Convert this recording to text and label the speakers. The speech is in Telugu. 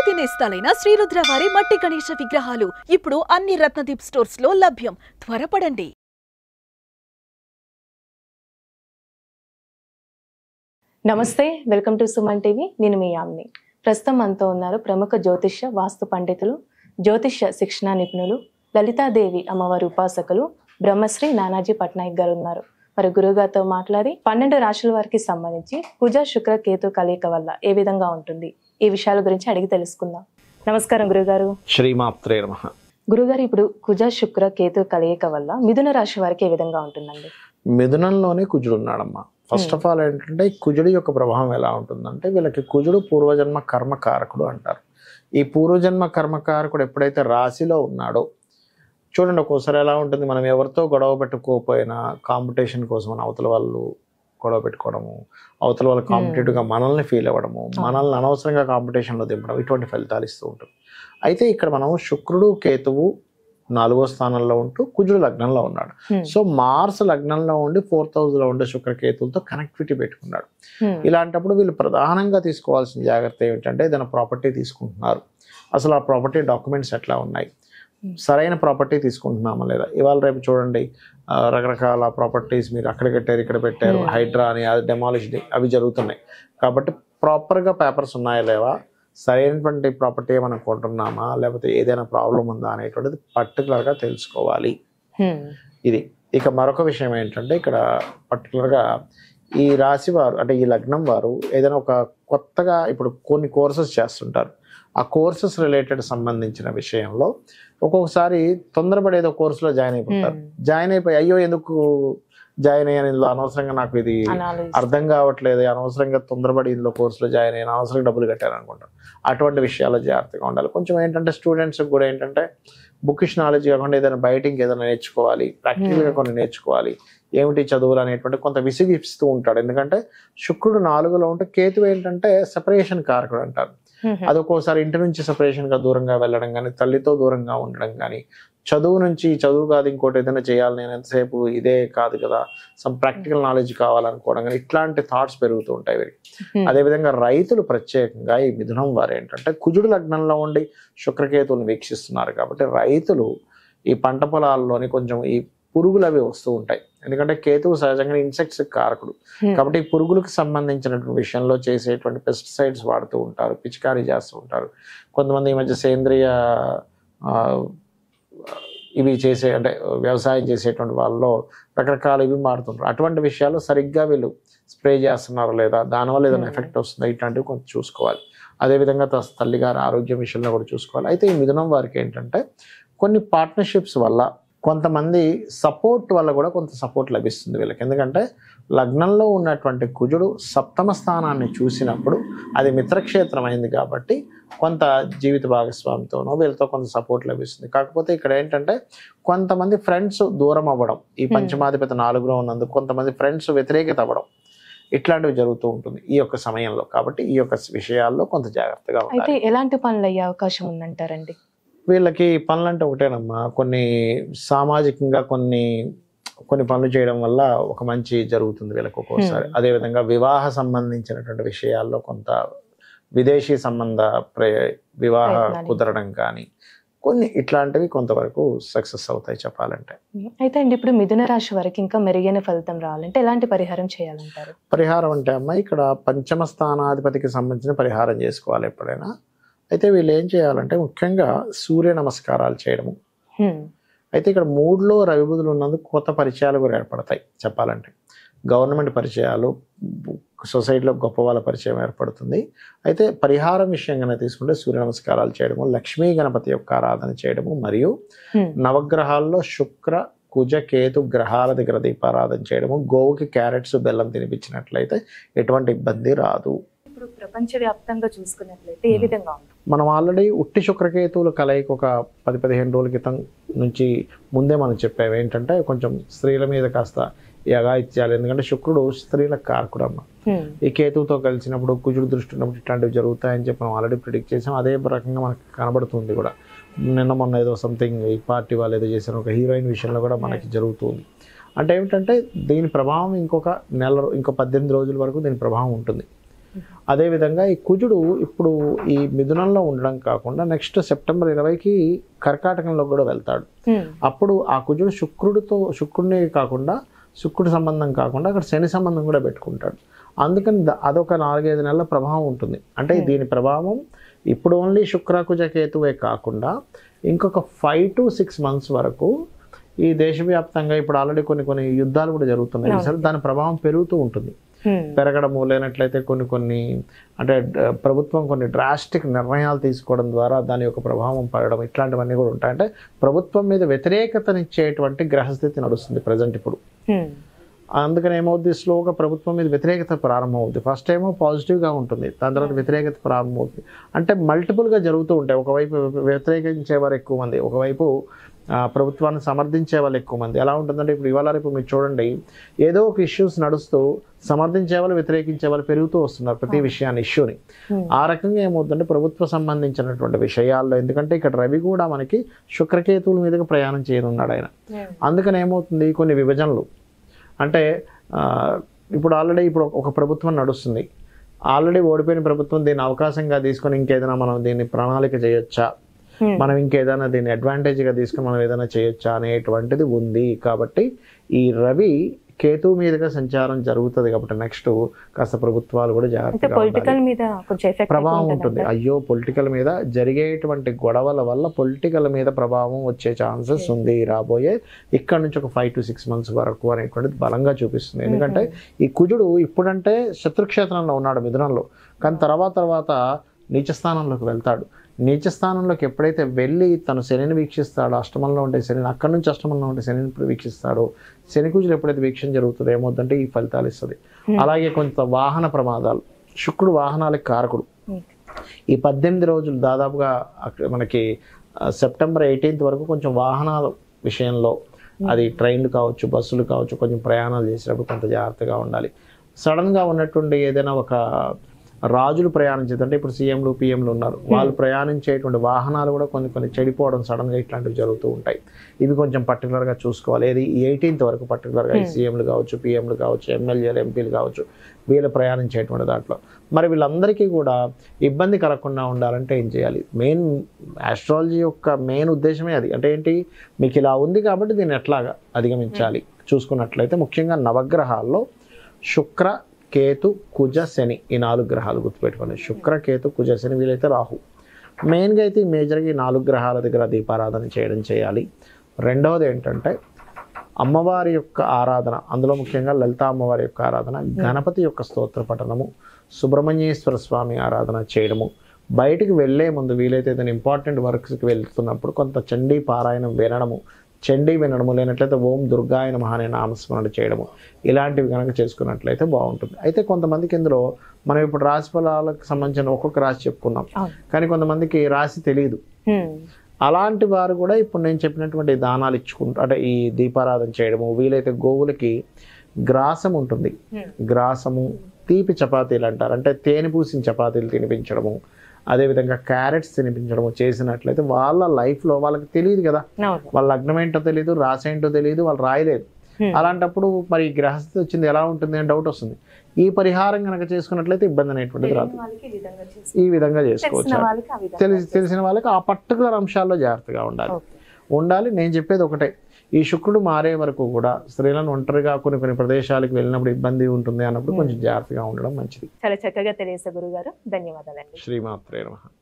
Speaker 1: పూర్తి నేస్తాలైన శ్రీరుద్ర వారి మట్టి గణేష విగ్రహాలు ఇప్పుడు అన్ని రత్నదీప్ స్టోర్స్ లో లభ్యం త్వరపడండి
Speaker 2: నమస్తే వెల్కమ్ టు సుమన్ టీవీ నేను మీ యామ్ని ప్రస్తుతం మనతో ఉన్నారు ప్రముఖ జ్యోతిష్య వాస్తు పండితులు జ్యోతిష్య శిక్షణా నిపుణులు లలితాదేవి అమ్మవారి ఉపాసకులు బ్రహ్మశ్రీ నానాజీ పట్నాయక్ గారు ఉన్నారు మరి గురుగారితో మాట్లాడి పన్నెండు రాశుల వారికి సంబంధించి కుజ శుక్ర కేతు కలయిక వల్ల ఏ విధంగా ఉంటుంది ఈ విషయాల గురించి అడిగి తెలుసుకుందాం నమస్కారం గురుగారు
Speaker 3: శ్రీమాత్రే నమ
Speaker 2: గురుగారు ఇప్పుడు కుజ శుక్ర కేతు కలయిక వల్ల మిథున రాశి వారికి ఏ విధంగా ఉంటుందండి
Speaker 3: మిథునంలోనే కుజుడు ఉన్నాడమ్మా ఫస్ట్ ఆఫ్ ఆల్ ఏంటంటే ఈ కుజుడి యొక్క ప్రభావం ఎలా ఉంటుందంటే వీళ్ళకి కుజుడు పూర్వజన్మ కర్మకారకుడు అంటారు ఈ పూర్వజన్మ కర్మకారకుడు ఎప్పుడైతే రాశిలో ఉన్నాడో చూడండి ఒక్కోసారి ఎలా ఉంటుంది మనం ఎవరితో గొడవ పెట్టుకోకపోయినా కాంపిటీషన్ కోసం అని అవతల వాళ్ళు గొడవ పెట్టుకోవడము అవతల వాళ్ళు కాంపిటేటివ్గా మనల్ని ఫీల్ అవ్వడము మనల్ని అనవసరంగా కాంపిటీషన్లో దింపడం ఇటువంటి ఫలితాలు ఇస్తూ ఉంటుంది అయితే ఇక్కడ మనం శుక్రుడు కేతువు నాలుగో స్థానంలో ఉంటూ కుజుడు లగ్నంలో ఉన్నాడు
Speaker 2: Hmm.
Speaker 3: సో మార్స్ లగ్నంలో ఉండి ఫోర్త్ హౌస్ లో ఉండే శుక్రకేతులతో కనెక్టివిటీ పెట్టుకున్నాడు
Speaker 2: హ్మ్.
Speaker 3: ఇలాంటప్పుడు వీళ్ళు ప్రధానంగా తీసుకోవాల్సిన జాగ్రత్త ఏమిటంటే ఏదైనా ప్రాపర్టీ తీసుకుంటున్నారు అసలు ఆ ప్రాపర్టీ డాక్యుమెంట్స్ ఎట్లా ఉన్నాయి
Speaker 2: Hmm.
Speaker 3: సరైన ప్రాపర్టీ తీసుకుంటున్నామా లేదా ఇవాళ రేపు చూడండి ఆ, రకరకాల ప్రాపర్టీస్ మీరు అక్కడ కట్టారు ఇక్కడ పెట్టారు
Speaker 2: Hmm.
Speaker 3: హైడ్రా అని అది డెమాలిష్ అవి జరుగుతున్నాయి కాబట్టి ప్రాపర్గా పేపర్స్ ఉన్నాయా లేవా సరైనటువంటి ప్రాపర్టీ మనం కొంటున్నామా లేకపోతే ఏదైనా ప్రాబ్లం ఉందా అనేటువంటిది పర్టికులర్గా తెలుసుకోవాలి
Speaker 2: హ్మ్.
Speaker 3: ఇది ఇక మరొక విషయం ఏంటంటే ఇక్కడ పర్టికులర్గా ఈ రాశి వారు అంటే ఈ లగ్నం వారు ఏదైనా ఒక కొత్తగా ఇప్పుడు కొన్ని కోర్సెస్ చేస్తుంటారు ఆ కోర్సెస్ రిలేటెడ్ సంబంధించిన విషయంలో ఒక్కొక్కసారి తొందరపడి ఏదో కోర్సులో జాయిన్ అయిపోతారు
Speaker 2: హ్మ్.
Speaker 3: జాయిన్ అయిపోయి అయ్యో ఎందుకు జాయిన్ అయ్యాను ఇందులో అనవసరంగా నాకు ఇది
Speaker 2: Analysis.
Speaker 3: అర్థం కావట్లేదు అనవసరంగా తొందరపడి ఇందులో కోర్సులో జాయిన్ అయ్యాను అనవసరంగా డబ్బులు కట్టాను అనుకుంటాను అటువంటి విషయాల్లో జాగ్రత్తగా ఉండాలి కొంచెం ఏంటంటే స్టూడెంట్స్ కూడా ఏంటంటే బుకిష్ నాలెడ్జ్ కాకుండా ఏదైనా బయటికి ఏదైనా నేర్చుకోవాలి ప్రాక్టికల్గా కొన్ని నేర్చుకోవాలి ఏమిటి చదువులు అనేటువంటి కొంత విసిగిస్తూ ఉంటాడు ఎందుకంటే శుక్రుడు నాలుగులో ఉంటే కేతు ఏంటంటే సెపరేషన్ కారకుడు అంటారు
Speaker 2: హ్మ్.
Speaker 3: అది ఒక్కోసారి ఇంటి నుంచి separation గా దూరంగా వెళ్ళడం కానీ తల్లితో దూరంగా ఉండడం కానీ చదువు నుంచి చదువు కాదు ఇంకోటి ఏదైనా చేయాలి నేను ఎంతసేపు ఇదే కాదు కదా సమ్ ప్రాక్టికల్ నాలెడ్జ్ కావాలనుకోవడం కానీ ఇట్లాంటి థాట్స్ పెరుగుతూ ఉంటాయి వీరికి
Speaker 2: హ్మ్.
Speaker 3: అదేవిధంగా రైతులు ప్రత్యేకంగా ఈ మిథునం వారు ఏంటంటే కుజుడు లగ్నంలో ఉండి శుక్రకేతువుని వీక్షిస్తున్నారు కాబట్టి రైతులు ఈ పంట పొలాల్లోని కొంచెం ఈ పురుగులు అవి వస్తూ ఉంటాయి ఎందుకంటే కేతువు సహజంగా ఇన్సెక్ట్స్ కారకుడు
Speaker 2: హ్మ్.
Speaker 3: కాబట్టి ఈ పురుగులకు సంబంధించినటువంటి విషయంలో చేసేటువంటి పెస్టిసైడ్స్ వాడుతూ ఉంటారు పిచికారీ చేస్తూ ఉంటారు కొంతమంది ఈ మధ్య సేంద్రియ ఆ, ఇవి చేసే అంటే వ్యవసాయం చేసేటువంటి వాళ్ళలో రకరకాల ఇవి మారుతుంటారు అటువంటి విషయాలు సరిగ్గా వీళ్ళు స్ప్రే చేస్తున్నారా లేదా దానివల్ల ఏదైనా
Speaker 2: Hmm.
Speaker 3: ఎఫెక్ట్ వస్తుందా ఇట్లాంటివి కొంచెం చూసుకోవాలి అదేవిధంగా త- తల్లిగారి ఆరోగ్యం విషయంలో కూడా చూసుకోవాలి అయితే ఈ మిథునం వారికి ఏంటంటే కొన్ని పార్ట్నర్షిప్స్ వల్ల కొంతమంది సపోర్ట్ వల్ల కూడా కొంత సపోర్ట్ లభిస్తుంది వీళ్ళకి ఎందుకంటే లగ్నంలో ఉన్నటువంటి కుజుడు సప్తమ స్థానాన్ని చూసినప్పుడు అది మిత్రక్షేత్రం అయింది కాబట్టి కొంత జీవిత భాగస్వామితోనో వీళ్ళతో కొంత సపోర్ట్ లభిస్తుంది కాకపోతే ఇక్కడ ఏంటంటే కొంతమంది ఫ్రెండ్స్ దూరం అవ్వడం ఈ
Speaker 2: Hmm.
Speaker 3: పంచమాధిపతి నాలుగులో ఉన్నందుకు కొంతమంది ఫ్రెండ్స్ వ్యతిరేకత అవ్వడం ఇట్లాంటివి జరుగుతూ ఉంటుంది ఈ యొక్క సమయంలో కాబట్టి ఈ యొక్క విషయాల్లో కొంత జాగ్రత్తగా
Speaker 2: అయితే
Speaker 3: ఉండాలి
Speaker 2: ఎలాంటి పనులు అయ్యే అవకాశం ఉందంటారండి
Speaker 3: వీళ్ళకి పనులు అంటే ఒకటేనమ్మా కొన్ని సామాజికంగా కొన్ని కొన్ని పనులు చేయడం వల్ల ఒక మంచి జరుగుతుంది వీళ్ళకి ఒక్కోసారి
Speaker 2: Hmm.
Speaker 3: అదేవిధంగా వివాహ సంబంధించినటువంటి విషయాల్లో కొంత విదేశీ సంబంధ ప్రే వివాహ
Speaker 2: ప్రయత్నాలు.
Speaker 3: కుదరడం కానీ కొన్ని ఇట్లాంటివి కొంతవరకు సక్సెస్ అవుతాయి చెప్పాలంటే
Speaker 2: అయితే అండి ఇప్పుడు మిథున రాశి వారికి ఇంకా మెరుగైన ఫలితం రావాలంటే ఎలాంటి పరిహారం చేయాలంటారు
Speaker 3: పరిహారం అంటే అమ్మ ఇక్కడ పంచమ స్థానాధిపతికి సంబంధించిన పరిహారం చేసుకోవాలి ఎప్పుడైనా అయితే వీళ్ళు ఏం చేయాలంటే ముఖ్యంగా సూర్య నమస్కారాలు చేయడము
Speaker 2: హ్మ్.
Speaker 3: అయితే ఇక్కడ మూడులో రవిబుధులు ఉన్నందుకు కొత్త పరిచయాలు కూడా ఏర్పడతాయి చెప్పాలంటే గవర్నమెంట్ పరిచయాలు సొసైటీలో గొప్ప వాళ్ళ పరిచయం ఏర్పడుతుంది అయితే పరిహారం విషయంగానే తీసుకుంటే సూర్య నమస్కారాలు చేయడము లక్ష్మీ గణపతి యొక్క ఆరాధన చేయడము మరియు
Speaker 2: హ్మ్.
Speaker 3: నవగ్రహాల్లో శుక్ర కుజ కేతు గ్రహాల దగ్గర దీపారాధన చేయడము గోవుకి క్యారెట్స్ బెల్లం తినిపించినట్లయితే ఎటువంటి ఇబ్బంది రాదు
Speaker 2: ఇప్పుడు ప్రపంచవ్యాప్తంగా చూసుకున్నట్లయితే ఏ
Speaker 3: Hmm.
Speaker 2: విధంగా ఉంటుంది
Speaker 3: మనం ఆల్రెడీ ఉట్టి శుక్రకేతువుల కలయిక ఒక పది పదిహేను రోజుల క్రితం నుంచి ముందే మనం చెప్పాము ఏంటంటే కొంచెం స్త్రీల మీద కాస్త ఈ అఘాయిత్యాలు ఎందుకంటే శుక్రుడు స్త్రీల కారకుడమ్మ
Speaker 2: హ్మ్.
Speaker 3: ఈ కేతువుతో కలిసినప్పుడు కుజుడు దృష్టి ఉన్నప్పుడు ఇట్లాంటివి జరుగుతాయని చెప్పి మనం ఆల్రెడీ ప్రిడిక్ట్ చేసాం అదే రకంగా మనకు కనబడుతుంది కూడా నిన్న మొన్న ఏదో సంథింగ్ ఈ పార్టీ వాళ్ళు ఏదో చేసిన ఒక హీరోయిన్ విషయంలో కూడా మనకి జరుగుతుంది అంటే ఏమిటంటే దీని ప్రభావం ఇంకొక నెల రో- ఇంకో పద్దెనిమిది రోజుల వరకు దీని ప్రభావం ఉంటుంది అదేవిధంగా ఈ కుజుడు ఇప్పుడు ఈ మిథునంలో ఉండడం కాకుండా నెక్స్ట్ సెప్టెంబర్ ఇరవైకి కర్కాటకంలో కూడా వెళ్తాడు
Speaker 2: హ్మ్.
Speaker 3: అప్పుడు ఆ కుజుడు శుక్రుడితో శుక్రుడిని కాకుండా శుక్రుడి సంబంధం కాకుండా అక్కడ శని సంబంధం కూడా పెట్టుకుంటాడు అందుకని ద- అదొక నాలుగైదు నెలల ప్రభావం ఉంటుంది అంటే దీని ప్రభావం ఇప్పుడు ఓన్లీ శుక్రకుజ కేతువే కాకుండా ఇంకొక ఫైవ్ టు సిక్స్ మంత్స్ వరకు ఈ దేశవ్యాప్తంగా ఇప్పుడు ఆల్రెడీ కొన్ని కొన్ని యుద్ధాలు కూడా జరుగుతున్నాయి సరే దాని ప్రభావం పెరుగుతూ ఉంటుంది
Speaker 2: హ్మ్.
Speaker 3: పెరగడము లేనట్లయితే కొన్ని కొన్ని అంటే డ- ప్రభుత్వం కొన్ని డ్రాస్టిక్ నిర్ణయాలు తీసుకోవడం ద్వారా దాని యొక్క ప్రభావం పడడం ఇట్లాంటివన్నీ కూడా ఉంటాయి అంటే ప్రభుత్వం మీద వ్యతిరేకతనిచ్చేటువంటి గ్రహస్థితి నడుస్తుంది ప్రజెంట్ ఇప్పుడు
Speaker 2: హ్మ్.
Speaker 3: అందుకని ఏమవుద్ది స్లోగా ప్రభుత్వం మీద వ్యతిరేకత ప్రారంభమవుద్ది ఫస్ట్ ఏమో పాజిటివ్గా ఉంటుంది దాని తర్వాత వ్యతిరేకత ప్రారంభమవుతుంది అంటే మల్టిపుల్గా జరుగుతూ ఉంటాయి ఒకవైపు వ్యతిరేకించేవారు ఎక్కువ మంది ఒకవైపు ఆ, ప్రభుత్వాన్ని సమర్థించే వాళ్ళు ఎక్కువ మంది ఎలా ఉంటుందంటే ఇప్పుడు ఇవాళ రేపు మీరు చూడండి ఏదో ఒక ఇష్యూస్ నడుస్తూ సమర్థించే వాళ్ళు వ్యతిరేకించే వాళ్ళు పెరుగుతూ వస్తున్నారు ప్రతి విషయాన్ని ఇష్యూని
Speaker 2: Hmm.
Speaker 3: ఆ రకంగా ఏమవుతుందంటే ప్రభుత్వ సంబంధించినటువంటి విషయాల్లో ఎందుకంటే ఇక్కడ రవి కూడా మనకి శుక్రకేతువుల మీదుగా ప్రయాణం చేయనున్నాడు ఆయన
Speaker 2: హ్మ్.
Speaker 3: అందుకని ఏమవుతుంది కొన్ని విభజనలు అంటే ఆ, ఇప్పుడు ఆల్రెడీ ఇప్పుడు ఒక ప్రభుత్వం నడుస్తుంది ఆల్రెడీ ఓడిపోయిన ప్రభుత్వం దీన్ని అవకాశంగా తీసుకొని ఇంకేదైనా మనం దీన్ని ప్రణాళిక చేయొచ్చా
Speaker 2: Hmm.
Speaker 3: మనం ఇంకేదైనా దీన్ని అడ్వాంటేజ్గా తీసుకొని మనం ఏదైనా చేయొచ్చా అనేటువంటిది ఉంది కాబట్టి ఈ రవి కేతు మీదుగా సంచారం జరుగుతుంది కాబట్టి నెక్స్ట్ కాస్త ప్రభుత్వాలు కూడా
Speaker 2: అంటే
Speaker 3: జాగ్రత్తగా ఉండాలి.
Speaker 2: పొలిటికల్ మీద కొంచెం ఎఫెక్ట్
Speaker 3: ప్రభావం ఉంటుంది అయ్యో పొలిటికల్ మీద జరిగేటువంటి గొడవల వల్ల పొలిటికల్ మీద ప్రభావం వచ్చే ఛాన్సెస్ ఉంది రాబోయే ఇక్కడ నుంచి ఒక ఫైవ్ టు సిక్స్ మంత్స్ వరకు అనేటువంటిది బలంగా చూపిస్తుంది ఎందుకంటే ఈ కుజుడు ఇప్పుడంటే శత్రుక్షేత్రంలో ఉన్నాడు మిథునంలో కానీ తర్వాత తర్వాత నీచ స్థానంలోకి వెళ్తాడు నీచ స్థానంలోకి ఎప్పుడైతే వెళ్ళి తను శనిని వీక్షిస్తాడో అష్టమంలో ఉండే శనిని అక్కడి నుంచి అష్టమంలో ఉండే శనిని ఇప్పుడు వీక్షిస్తాడో శని కుజులు ఎప్పుడైతే వీక్షణ జరుగుతుందో ఏమవుతుందంటే ఈ ఫలితాలు ఇస్తుంది అలాగే కొంత వాహన ప్రమాదాలు శుక్రుడు వాహనాలకు కారకుడు ఈ పద్దెనిమిది రోజులు దాదాపుగా అక్కడ మనకి ఆ, సెప్టెంబర్ ఎయిటీన్త్ వరకు కొంచెం వాహనాల విషయంలో అది ట్రైన్లు కావచ్చు బస్సులు కావచ్చు కొంచెం ప్రయాణాలు చేసేటప్పుడు కొంత జాగ్రత్తగా ఉండాలి సడన్గా ఉన్నటువంటి ఏదైనా ఒక రాజులు ప్రయాణించేది అంటే ఇప్పుడు సీఎంలు పిఎంలు ఉన్నారు వాళ్ళు ప్రయాణించేటువంటి వాహనాలు కూడా కొన్ని కొన్ని చెడిపోవడం సడన్గా ఇట్లాంటివి జరుగుతూ ఉంటాయి ఇవి కొంచెం పర్టికులర్గా చూసుకోవాలి ఏది ఎయిటీన్త్ వరకు పర్టికులర్గా ఈ సీఎంలు కావచ్చు పిఎంలు కావచ్చు ఎమ్మెల్యేలు ఎంపీలు కావచ్చు వీళ్ళు ప్రయాణించేటువంటి దాంట్లో మరి వీళ్ళందరికీ కూడా ఇబ్బంది కలగకుండా ఉండాలంటే ఏం చేయాలి మెయిన్ ఆస్ట్రాలజీ యొక్క మెయిన్ ఉద్దేశమే అది అంటే ఏంటి మీకు ఇలా ఉంది కాబట్టి దీన్ని ఎట్లాగా అధిగమించాలి చూసుకున్నట్లయితే ముఖ్యంగా నవగ్రహాల్లో శుక్ర కేతు కుజ శని ఈ నాలుగు గ్రహాలు గుర్తుపెట్టుకోండి శుక్ర కేతు కుజ శని వీలైతే రాహు మెయిన్గా అయితే ఈ మేజర్గా ఈ నాలుగు గ్రహాల దగ్గర దీపారాధన చేయడం చేయాలి రెండవది ఏంటంటే అమ్మవారి యొక్క ఆరాధన అందులో ముఖ్యంగా లలిత అమ్మవారి యొక్క ఆరాధన గణపతి యొక్క స్తోత్ర పఠనము సుబ్రహ్మణ్యేశ్వర స్వామి ఆరాధన చేయడము బయటికి వెళ్ళే ముందు వీలైతే ఏదైనా ఇంపార్టెంట్ వర్క్స్కి వెళ్తున్నప్పుడు కొంత చండీ పారాయణం వినడము చండీ వినడము లేనట్లయితే ఓం దుర్గాయ నమః అనే నామస్మరణ చేయడము ఇలాంటివి కనుక చేసుకున్నట్లయితే బాగుంటుంది అయితే కొంతమందికి ఇందులో మనం ఇప్పుడు రాశి ఫలాలకు సంబంధించిన ఒక్కొక్క రాశి చెప్పుకున్నాం
Speaker 2: అవును.
Speaker 3: కానీ కొంతమందికి రాశి తెలియదు
Speaker 2: హ్మ్.
Speaker 3: అలాంటి వారు కూడా ఇప్పుడు నేను చెప్పినటువంటి దానాలు ఇచ్చుకుంటూ అంటే ఈ దీపారాధన చేయడము వీలైతే గోవులకి గ్రాసం ఉంటుంది
Speaker 2: Hmm.
Speaker 3: గ్రాసము తీపి చపాతీలు అంటారు అంటే తేనె పూసిన చపాతీలు తినిపించడము అదేవిధంగా క్యారెట్స్ తినిపించడము చేసినట్లయితే వాళ్ళ లైఫ్లో వాళ్ళకి తెలియదు కదా
Speaker 2: అవును
Speaker 3: వాళ్ళ లగ్నం ఏంటో తెలియదు రాసి ఏంటో తెలియదు వాళ్ళు రాయలేదు
Speaker 2: Hmm.
Speaker 3: అలాంటప్పుడు మరి ఈ గ్రహస్థితి వచ్చింది ఎలా ఉంటుంది అని డౌట్ వస్తుంది ఈ పరిహారం కనుక చేసుకున్నట్లయితే ఇబ్బంది అనేటువంటిది రాదు
Speaker 2: వాళ్ళకి ఈ విధంగా చేసి
Speaker 3: ఈ విధంగా చేసుకోవచ్చు
Speaker 2: తెలిసిన వాళ్ళకి ఆ విధంగా
Speaker 3: తెలిసి తెలిసిన వాళ్ళకి ఆ పర్టికులర్ అంశాల్లో జాగ్రత్తగా ఉండాలి
Speaker 2: ఓకే.
Speaker 3: ఉండాలి నేను చెప్పేది ఒకటే ఈ శుక్రుడు మారే వరకు కూడా స్త్రీలను ఒంటరిగా కొన్ని కొన్ని ప్రదేశాలకు వెళ్ళినప్పుడు ఇబ్బంది ఉంటుంది అన్నప్పుడు కొంచెం జాగ్రత్తగా ఉండడం మంచిది
Speaker 2: చాలా చక్కగా తెలియసే గురుగారు ధన్యవాదాలండి
Speaker 3: శ్రీమాత్రే నమః